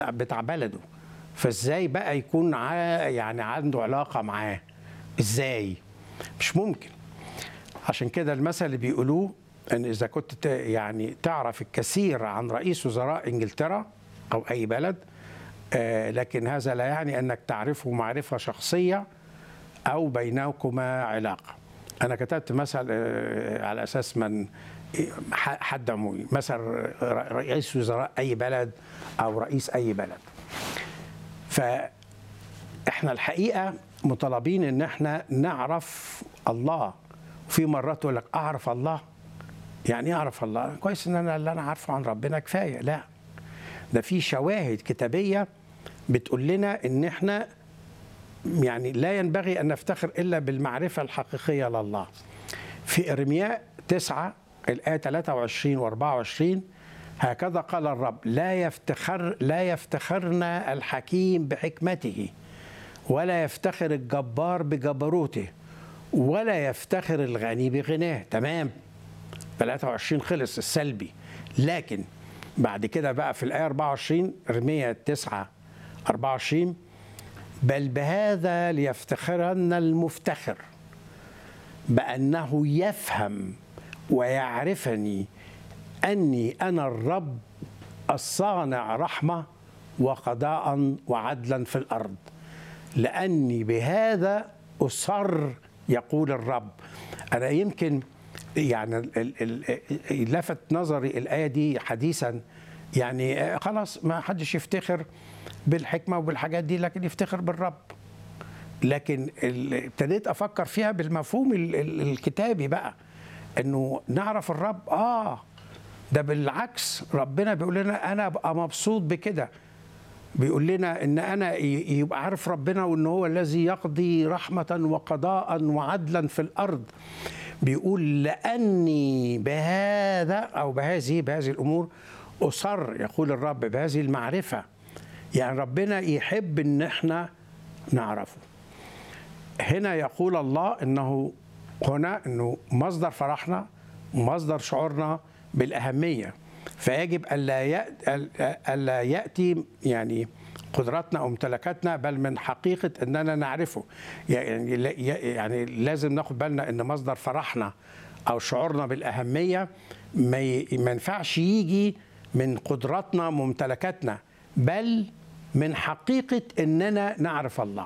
بتاع بلده فازاي بقى يكون ع... يعني عنده علاقه معاه ازاي مش ممكن عشان كده المثل اللي بيقولوه ان اذا كنت ت... يعني تعرف الكثير عن رئيس وزراء انجلترا او اي بلد آه لكن هذا لا يعني انك تعرفه معرفه شخصيه او بينكما علاقه انا كتبت مثل آه على اساس من حد عمومي مثلا رئيس وزراء اي بلد او رئيس اي بلد فاحنا الحقيقه مطالبين ان احنا نعرف الله وفي مرات تقول لك اعرف الله يعني ايه اعرف الله كويس ان انا اللي انا عارفه عن ربنا كفايه لا ده في شواهد كتابيه بتقول لنا ان احنا يعني لا ينبغي ان نفتخر الا بالمعرفه الحقيقيه لله في ارمياء 9 الآية 23 و 24 هكذا قال الرب لا يفتخر لا يفتخرن الحكيم بحكمته ولا يفتخر الجبار بجبروته ولا يفتخر الغني بغناه تمام 23 خلص السلبي لكن بعد كده بقى في الآية 24 ارميا 9 24 بل بهذا ليفتخرن المفتخر بأنه يفهم ويعرفني اني انا الرب الصانع رحمه وقضاء وعدلا في الارض لاني بهذا اصر يقول الرب انا يمكن يعني لفت نظري الايه دي حديثا يعني خلاص ما حدش يفتخر بالحكمه وبالحاجات دي لكن يفتخر بالرب لكن ابتديت افكر فيها بالمفهوم الكتابي بقى انه نعرف الرب اه ده بالعكس ربنا بيقول لنا انا ابقى مبسوط بكده بيقول لنا ان انا يبقى عارف ربنا وان هو الذي يقضي رحمه وقضاء وعدلا في الارض بيقول لاني بهذا او بهذه بهذه الامور اصر يقول الرب بهذه المعرفه يعني ربنا يحب ان احنا نعرفه هنا يقول الله انه هنا انه مصدر فرحنا ومصدر شعورنا بالاهميه فيجب الا الا ياتي يعني قدراتنا او امتلاكاتنا بل من حقيقه اننا نعرفه يعني يعني لازم ناخد بالنا ان مصدر فرحنا او شعورنا بالاهميه ما ينفعش يجي من قدراتنا وممتلكاتنا بل من حقيقه اننا نعرف الله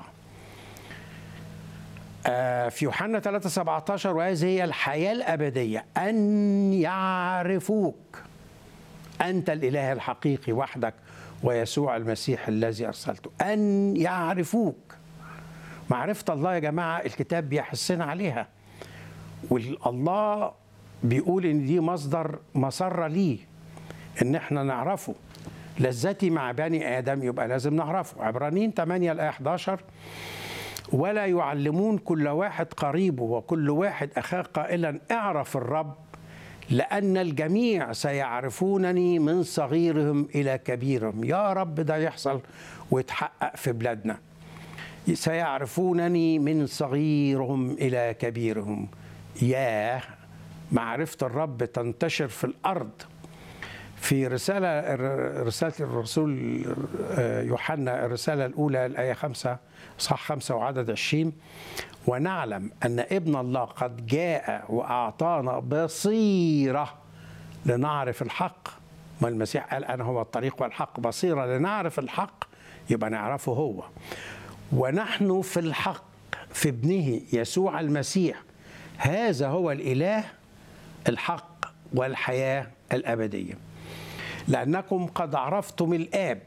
في يوحنا 3 17 وهذه هي الحياة الأبدية أن يعرفوك أنت الإله الحقيقي وحدك ويسوع المسيح الذي أرسلته أن يعرفوك معرفة الله يا جماعة الكتاب بيحسنا عليها والله بيقول إن دي مصدر مسرة ليه إن إحنا نعرفه لذتي مع بني آدم يبقى لازم نعرفه عبرانيين 8 الآية 11 ولا يعلمون كل واحد قريبه وكل واحد اخاه قائلا اعرف الرب لان الجميع سيعرفونني من صغيرهم الى كبيرهم يا رب ده يحصل ويتحقق في بلادنا سيعرفونني من صغيرهم الى كبيرهم يا معرفه الرب تنتشر في الارض في رسالة رسالة الرسول يوحنا الرسالة الأولى الآية خمسة صح خمسة وعدد عشرين ونعلم أن ابن الله قد جاء وأعطانا بصيرة لنعرف الحق ما المسيح قال أنا هو الطريق والحق بصيرة لنعرف الحق يبقى نعرفه هو ونحن في الحق في ابنه يسوع المسيح هذا هو الإله الحق والحياة الأبدية لأنكم قد عرفتم الآب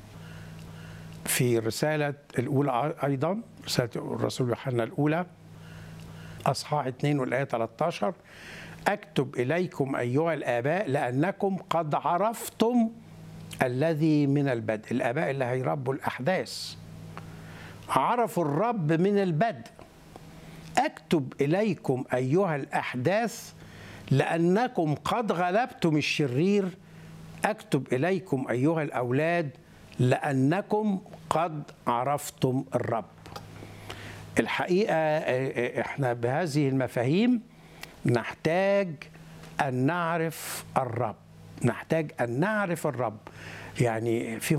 في رسالة الأولى أيضا رسالة الرسول يوحنا الأولى أصحاح 2 والآية 13 أكتب إليكم أيها الآباء لأنكم قد عرفتم الذي من البدء الآباء اللي هيربوا الأحداث عرفوا الرب من البدء أكتب إليكم أيها الأحداث لأنكم قد غلبتم الشرير اكتب اليكم ايها الاولاد لانكم قد عرفتم الرب الحقيقه احنا بهذه المفاهيم نحتاج ان نعرف الرب نحتاج ان نعرف الرب يعني في